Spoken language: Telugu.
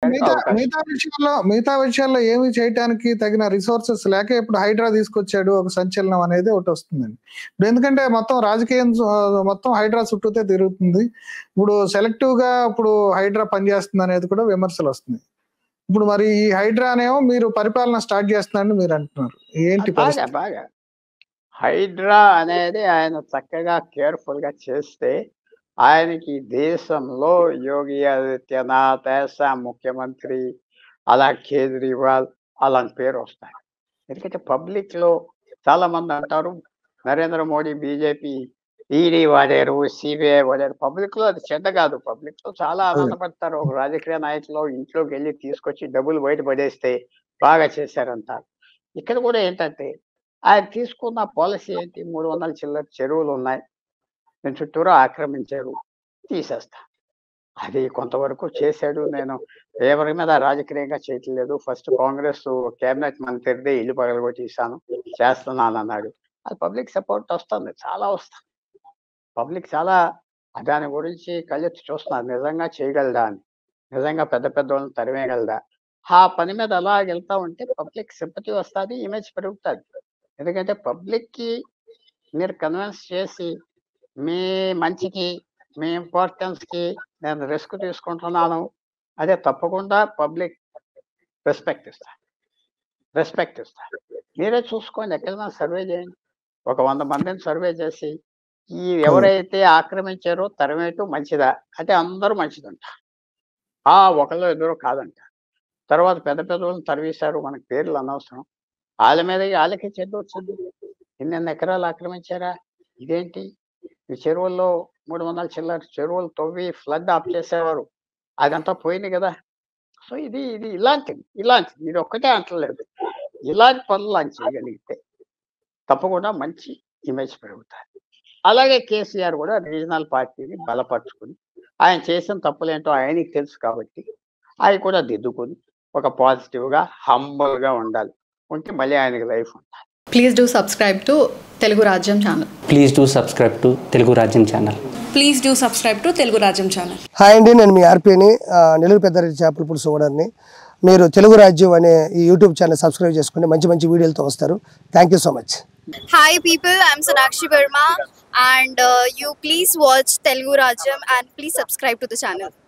మాట్లాడడానికి మిగతా అవకాశం మిగతా విషయాల్లో మిగతా విషయాల్లో ఏమి చేయడానికి తగిన రిసోర్సెస్ లేక ఇప్పుడు హైడ్రా తీసుకొచ్చాడు ఒక సంచలనం అనేది ఒకటి వస్తుందండి ఇప్పుడు ఎందుకంటే మొత్తం రాజకీయం ఆ, మొత్తం హైడ్రా చుట్టూతే తిరుగుతుంది ఇప్పుడు సెలెక్టివ్ గా ఇప్పుడు హైడ్రా పనిచేస్తుంది అనేది కూడా విమర్శలు వస్తున్నాయి ఇప్పుడు మరి ఈ హైడ్రా అనేమో మీరు పరిపాలన స్టార్ట్ చేస్తున్నారని మీరు అంటున్నారు ఏంటి బాగా పరిస్థితి బాగా హైడ్రా అనేది ఆయన చక్కగా కేర్ఫుల్ గా చేస్తే ఆయనకి దేశంలో యోగి ఆదిత్యనాథ్ అస్సాం ముఖ్యమంత్రి అలా కేజ్రీవాల్ అలాంటి పేరు వస్తాయి ఎందుకంటే పబ్లిక్ లో చాలా మంది అంటారు నరేంద్ర మోడీ బీజేపీ ఈడీ వాడారు సిబిఐ వాడారు పబ్లిక్ లో అది చెడ్డ కాదు పబ్లిక్ లో చాలా ఆనందపడతారు ఒక రాజకీయ నాయకులు ఇంట్లోకి వెళ్ళి తీసుకొచ్చి డబ్బులు బయట పడేస్తే బాగా చేశారంటారు ఇక్కడ కూడా ఏంటంటే ఆయన తీసుకున్న పాలసీ ఏంటి మూడు వందల చిల్లర చెరువులు ఉన్నాయి నేను చుట్టూరా ఆక్రమించారు తీసేస్తా అది కొంతవరకు చేశాడు నేను ఎవరి మీద రాజకీయంగా చేయట్లేదు ఫస్ట్ కాంగ్రెస్ కేబినెట్ మంత్రిదే ఇల్లు పగలగొట్టేసాను చేస్తున్నాను అన్నాడు అది పబ్లిక్ సపోర్ట్ వస్తుంది చాలా వస్తుంది పబ్లిక్ చాలా దాని గురించి కళ్ళెత్తి చూస్తున్నారు నిజంగా చేయగలదా అని నిజంగా పెద్ద పెద్ద వాళ్ళని తరిమేయగలదా ఆ పని మీద అలా వెళ్తా ఉంటే పబ్లిక్ సింపతి వస్తుంది ఇమేజ్ పెరుగుతుంది ఎందుకంటే పబ్లిక్ కి మీరు కన్విన్స్ చేసి మీ మంచికి మీ ఇంపార్టెన్స్ కి నేను రిస్క్ తీసుకుంటున్నాను అదే తప్పకుండా పబ్లిక్ రెస్పెక్ట్ ఇస్తా రెస్పెక్ట్ ఇస్తా మీరే చూసుకోండి ఎక్కడైనా సర్వే చేయండి ఒక వంద మందిని సర్వే చేసి ఈ ఎవరైతే ఆక్రమించారో తరమేటు మంచిదా అంటే అందరూ మంచిదంట ఆ ఒకళ్ళు ఇద్దరు కాదంట తర్వాత పెద్ద పెద్ద వాళ్ళని తరివేశారు మనకు పేర్లు అనవసరం వాళ్ళ మీద వాళ్ళకి చెడ్డ వచ్చింది ఎన్నెన్ని ఎకరాలు ఆక్రమించారా ఇదేంటి ఈ చెరువుల్లో మూడు వందల చిల్లర చెరువులు తవ్వి ఫ్లడ్ ఆఫ్ చేసేవారు అదంతా పోయింది కదా సో ఇది ఇది ఇలాంటిది ఇలాంటిది ఇది ఒక్కటే అంటలేదు ఇలాంటి పనులు ఆయన చేయగలిగితే తప్పకుండా మంచి ఇమేజ్ పెరుగుతుంది అలాగే కేసీఆర్ కూడా రీజనల్ పార్టీని బలపరుచుకుని ఆయన చేసిన తప్పులేంటో ఆయనకి తెలుసు కాబట్టి అవి కూడా దిద్దుకుని ఒక పాజిటివ్గా హంబల్గా ఉండాలి ఉంటే మళ్ళీ ఆయనకి లైఫ్ ఉంటుంది please do subscribe to Telugu Rajyam channel please do subscribe to Telugu Rajyam channel please do subscribe to Telugu Rajyam channel hi అండి నేను మీ ఆర్పీని ఆ, నెల్లూరు పెద్దారెడ్డి చేపల పులుసు ఓనర్ని మీరు తెలుగు రాజ్యం అనే ఈ యూట్యూబ్ ఛానల్ సబ్స్క్రైబ్ చేసుకుని మంచి మంచి వీడియోలతో వస్తారు thank you so much Hi people, I'm Sonakshi Verma and uh, you please watch Telugu Rajam and please subscribe to the channel.